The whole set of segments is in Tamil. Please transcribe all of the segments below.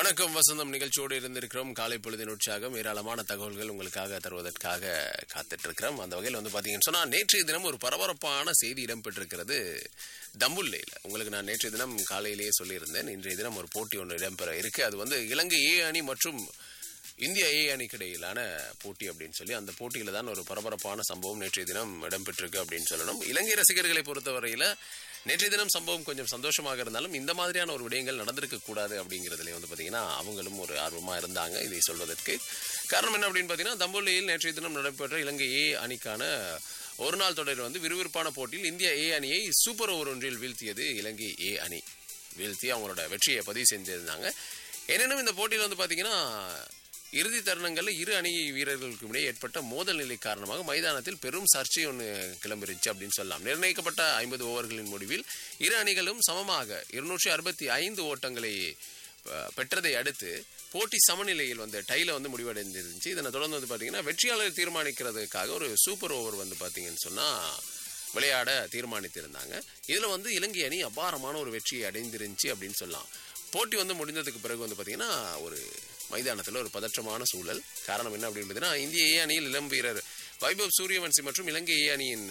வணக்கம் வசந்தம் நிகழ்ச்சியோடு இருந்திருக்கிறோம் காலை பொழுதின் உற்சாகம் ஏராளமான தகவல்கள் உங்களுக்காக தருவதற்காக காத்துட்டு இருக்கிறோம் அந்த வகையில் வந்து பாத்தீங்கன்னு சொன்னா நேற்றைய தினம் ஒரு பரபரப்பான செய்தி இடம்பெற்றிருக்கிறது தம்புல்லையில் உங்களுக்கு நான் நேற்றைய தினம் காலையிலேயே சொல்லியிருந்தேன் இன்றைய தினம் ஒரு போட்டி ஒன்று இடம்பெற இருக்கு அது வந்து இலங்கை ஏ அணி மற்றும் இந்திய ஏ அணிக்கு இடையிலான போட்டி அப்படின்னு சொல்லி அந்த போட்டியில தான் ஒரு பரபரப்பான சம்பவம் நேற்றைய தினம் இடம்பெற்றிருக்கு அப்படின்னு சொல்லணும் இலங்கை ரசிகர்களை பொறுத்தவரையில நேற்றைய தினம் சம்பவம் கொஞ்சம் சந்தோஷமாக இருந்தாலும் இந்த மாதிரியான ஒரு விடயங்கள் நடந்திருக்க கூடாது அப்படிங்கிறதுல வந்து பாத்தீங்கன்னா அவங்களும் ஒரு ஆர்வமா இருந்தாங்க இதை சொல்வதற்கு காரணம் என்ன அப்படின்னு பாத்தீங்கன்னா தம்போலியில் நேற்றைய தினம் நடைபெற்ற இலங்கை ஏ அணிக்கான ஒரு நாள் தொடரில் வந்து விறுவிறுப்பான போட்டியில் இந்திய ஏ அணியை சூப்பர் ஓவர் ஒன்றில் வீழ்த்தியது இலங்கை ஏ அணி வீழ்த்தி அவங்களோட வெற்றியை பதிவு செஞ்சிருந்தாங்க எனினும் இந்த போட்டியில் வந்து பாத்தீங்கன்னா இறுதி தருணங்களில் இரு அணி வீரர்களுக்கு இடையே ஏற்பட்ட மோதல் நிலை காரணமாக மைதானத்தில் பெரும் சர்ச்சை ஒன்று கிளம்பிருச்சு அப்படின்னு சொல்லலாம் நிர்ணயிக்கப்பட்ட ஐம்பது ஓவர்களின் முடிவில் இரு அணிகளும் சமமாக இருநூற்றி அறுபத்தி ஐந்து ஓட்டங்களை அஹ், பெற்றதை அடுத்து போட்டி சமநிலையில் வந்து டைல வந்து முடிவடைந்திருந்துச்சு இதனை தொடர்ந்து வந்து பார்த்தீங்கன்னா வெற்றியாளர் தீர்மானிக்கிறதுக்காக ஒரு சூப்பர் ஓவர் வந்து பார்த்தீங்கன்னு சொன்னால் விளையாட தீர்மானித்திருந்தாங்க இதில் வந்து இலங்கை அணி அபாரமான ஒரு வெற்றியை அடைந்திருந்துச்சு அப்படின்னு சொல்லலாம் போட்டி வந்து முடிந்ததுக்கு பிறகு வந்து பார்த்தீங்கன்னா ஒரு மைதானத்தில் ஒரு பதற்றமான சூழல் காரணம் என்ன அப்படின்னு பார்த்தீங்கன்னா இந்திய ஏ அணியில் இளம் வீரர் வைபவ் சூரியவன்சி மற்றும் இலங்கை ஏ அணியின்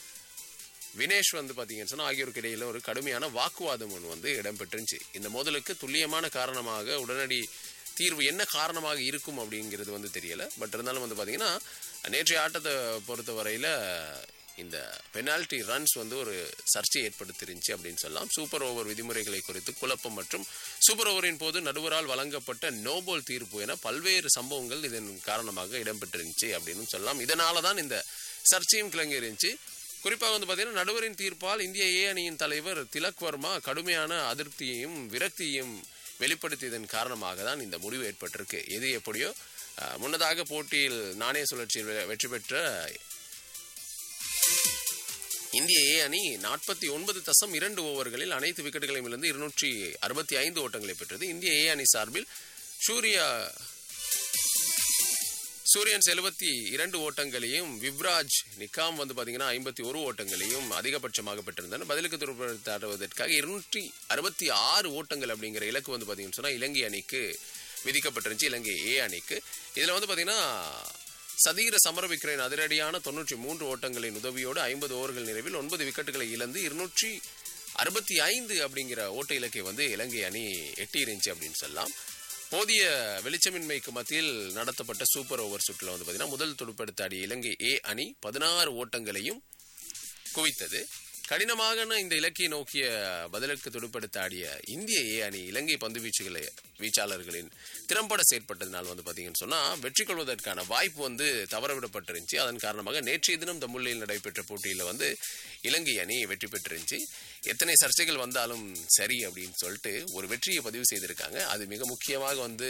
வினேஷ் வந்து பார்த்தீங்கன்னு சொன்னா ஆகியோருக்கு இடையில ஒரு கடுமையான வாக்குவாதம் ஒன்று வந்து இடம்பெற்றுச்சு இந்த மோதலுக்கு துல்லியமான காரணமாக உடனடி தீர்வு என்ன காரணமாக இருக்கும் அப்படிங்கிறது வந்து தெரியல பட் இருந்தாலும் வந்து பார்த்தீங்கன்னா நேற்றைய ஆட்டத்தை பொறுத்தவரையில இந்த பெனால்டி ரன்ஸ் வந்து ஒரு சர்ச்சையை ஏற்படுத்திருந்துச்சு அப்படின்னு சொல்லலாம் சூப்பர் ஓவர் விதிமுறைகளை குறித்து குழப்பம் மற்றும் சூப்பர் ஓவரின் போது நடுவரால் வழங்கப்பட்ட நோபோல் தீர்ப்பு என பல்வேறு சம்பவங்கள் இதன் காரணமாக இடம்பெற்றிருந்துச்சு அப்படின்னு சொல்லலாம் இதனால தான் இந்த சர்ச்சையும் கிளங்கி இருந்துச்சு குறிப்பாக வந்து பார்த்தீங்கன்னா நடுவரின் தீர்ப்பால் இந்திய ஏ அணியின் தலைவர் திலக் வர்மா கடுமையான அதிருப்தியையும் விரக்தியையும் வெளிப்படுத்தியதன் காரணமாக தான் இந்த முடிவு ஏற்பட்டிருக்கு எது எப்படியோ அஹ், முன்னதாக போட்டியில் நாணய சுழற்சியில் வெ- வெற்றி பெற்ற இந்திய ஏ அணி நாற்பத்தி ஒன்பது தசம் இரண்டு ஓவர்களில் அனைத்து விக்கெட்டுகளையும் இழந்து இருநூற்றி அறுபத்தி ஐந்து ஓட்டங்களை பெற்றது இந்திய ஏ அணி சார்பில் சூர்யா சூரியன்ஸ் எழுபத்தி இரண்டு ஓட்டங்களையும் விவ்ராஜ் நிக்காம் வந்து பாத்தீங்கன்னா ஐம்பத்தி ஒரு ஓட்டங்களையும் அதிகபட்சமாக பெற்றிருந்தனர் பதிலுக்கு துருப்படுத்துவதற்காக இருநூற்றி அறுபத்தி ஆறு ஓட்டங்கள் அப்படிங்கிற இலக்கு வந்து பாத்தீங்கன்னு சொன்னா இலங்கை அணிக்கு விதிக்கப்பட்டிருந்துச்சு இலங்கை ஏ அணிக்கு இதுல வந்து பாத்தீங்கன்னா சதீர சமரவிக்ரேன் அதிரடியான தொன்னூற்றி மூன்று ஓட்டங்களின் உதவியோடு ஐம்பது ஓவர்கள் நிறைவில் ஒன்பது விக்கெட்டுகளை இழந்து இருநூற்றி அறுபத்தி ஐந்து அப்படிங்கிற ஓட்ட இலக்கை வந்து இலங்கை அணி எட்டியிருந்துச்சு அப்படின்னு சொல்லலாம் போதிய வெளிச்சமின்மைக்கு மத்தியில் நடத்தப்பட்ட சூப்பர் ஓவர் சுற்றுல வந்து பார்த்தீங்கன்னா முதல் துடுப்பெடுத்த ஆடிய இலங்கை ஏ அணி பதினாறு ஓட்டங்களையும் குவித்தது கடினமான இந்த இலக்கை நோக்கிய பதிலுக்கு துடுப்பெடுத்த ஆடிய இந்திய ஏ அணி இலங்கை பந்து வீச்சுகளை வீச்சாளர்களின் திறம்பட செயற்பட்டதுனால் வந்து பார்த்தீங்கன்னு சொன்னா வெற்றி கொள்வதற்கான வாய்ப்பு வந்து தவறவிடப்பட்டிருந்துச்சு அதன் காரணமாக நேற்றைய தினம் தம்புள்ளியில் நடைபெற்ற போட்டியில் வந்து இலங்கை அணி வெற்றி பெற்றிருந்துச்சு எத்தனை சர்ச்சைகள் வந்தாலும் சரி அப்படின்னு சொல்லிட்டு ஒரு வெற்றியை பதிவு செய்திருக்காங்க அது மிக முக்கியமாக வந்து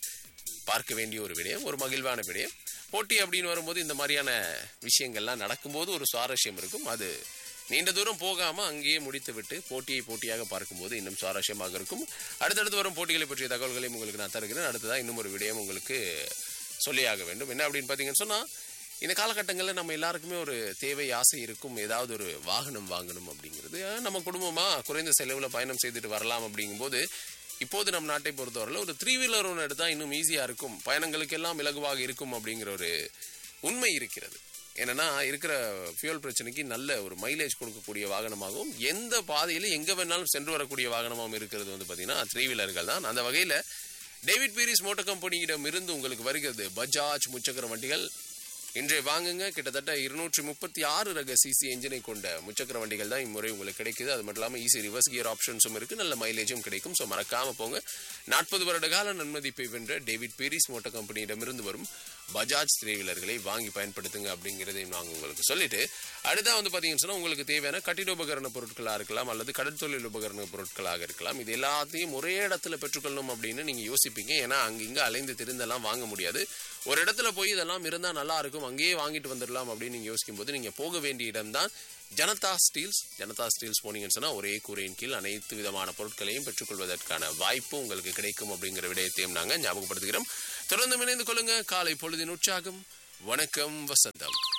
பார்க்க வேண்டிய ஒரு விடயம் ஒரு மகிழ்வான விடயம் போட்டி அப்படின்னு வரும்போது இந்த மாதிரியான விஷயங்கள்லாம் நடக்கும்போது ஒரு சுவாரஸ்யம் இருக்கும் அது நீண்ட தூரம் போகாம அங்கேயே முடித்து விட்டு போட்டியை போட்டியாக பார்க்கும்போது இன்னும் சுவாரஸ்யமாக இருக்கும் அடுத்தடுத்து வரும் போட்டிகளை பற்றிய தகவல்களையும் உங்களுக்கு நான் தருகிறேன் அடுத்ததா இன்னும் ஒரு விடயம் உங்களுக்கு சொல்லியாக வேண்டும் என்ன அப்படின்னு பார்த்தீங்கன்னு சொன்னா இந்த காலகட்டங்களில் நம்ம எல்லாருக்குமே ஒரு தேவை ஆசை இருக்கும் ஏதாவது ஒரு வாகனம் வாங்கணும் அப்படிங்கிறது அஹ் நம்ம குடும்பமா குறைந்த செலவில் பயணம் செய்துட்டு வரலாம் அப்படிங்கும்போது இப்போது நம் நாட்டை பொறுத்தவரையில் ஒரு த்ரீ வீலர் ஒன்று எடுத்தால் இன்னும் ஈஸியாக இருக்கும் பயணங்களுக்கெல்லாம் இலகுவாக இருக்கும் அப்படிங்கிற ஒரு உண்மை இருக்கிறது என்னன்னா இருக்கிற ஃபியூல் பிரச்சனைக்கு நல்ல ஒரு மைலேஜ் கொடுக்கக்கூடிய வாகனமாகவும் எந்த பாதையில் எங்கே வேணாலும் சென்று வரக்கூடிய வாகனமாகவும் இருக்கிறது வந்து பார்த்தீங்கன்னா த்ரீ வீலர்கள் தான் அந்த வகையில் டேவிட் பீரிஸ் மோட்டார் கம்பெனியிடம் இருந்து உங்களுக்கு வருகிறது பஜாஜ் முச்சக்கர வண்டிகள் இன்றைய வாங்குங்க கிட்டத்தட்ட இருநூற்றி முப்பத்தி ஆறு ரக சிசி என்ஜினை கொண்ட முச்சக்கர வண்டிகள் தான் இம்முறை உங்களுக்கு கிடைக்குது அது மட்டும் இல்லாமல் ஈஸி ரிவர்ஸ் கியர் ஆப்ஷன்ஸும் இருக்கு நல்ல மைலேஜும் கிடைக்கும் ஸோ மறக்காம போங்க நாற்பது வருட கால நன்மதிப்பை வென்ற டேவிட் பீரிஸ் மோட்டார் கம்பெனியிடமிருந்து வரும் பஜாஜ் த்ரீ வீலர்களை வாங்கி பயன்படுத்துங்க அப்படிங்கிறதையும் நாங்கள் உங்களுக்கு சொல்லிட்டு அடுத்தா வந்து பார்த்தீங்கன்னு சொன்னால் உங்களுக்கு தேவையான கட்டிடோபகரண பொருட்களாக இருக்கலாம் அல்லது கடற்தொழில் உபகரண பொருட்களாக இருக்கலாம் இது எல்லாத்தையும் ஒரே இடத்துல பெற்றுக்கொள்ளணும் அப்படின்னு நீங்கள் யோசிப்பீங்க ஏன்னா அங்கிங்க அலைந்து திரிந்தெல்லாம் வாங்க முடியாது ஒரு இடத்துல போய் இதெல்லாம் இருந்தால் நல்லா இருக்கும் அங்கேயே வாங்கிட்டு வந்துடலாம் அப்படின்னு நீங்கள் யோசிக்கும் போது நீங்கள் போக வேண்டிய இடம்தான் ஜனதா ஸ்டீல்ஸ் ஜனதா ஸ்டீல்ஸ் போனீங்கன்னு சொன்னால் ஒரே கூரையின் கீழ் அனைத்து விதமான பொருட்களையும் பெற்றுக்கொள்வதற்கான வாய்ப்பு உங்களுக்கு கிடைக்கும் அப்படிங்கிற விடயத்தையும் நாங்கள் ஞாபகப்படுத்துகிறோம் தொடர்ந்து இணைந்து கொள்ளுங்க காலை பொழுதின் உற்சாகம் வணக்கம் வசந்தம்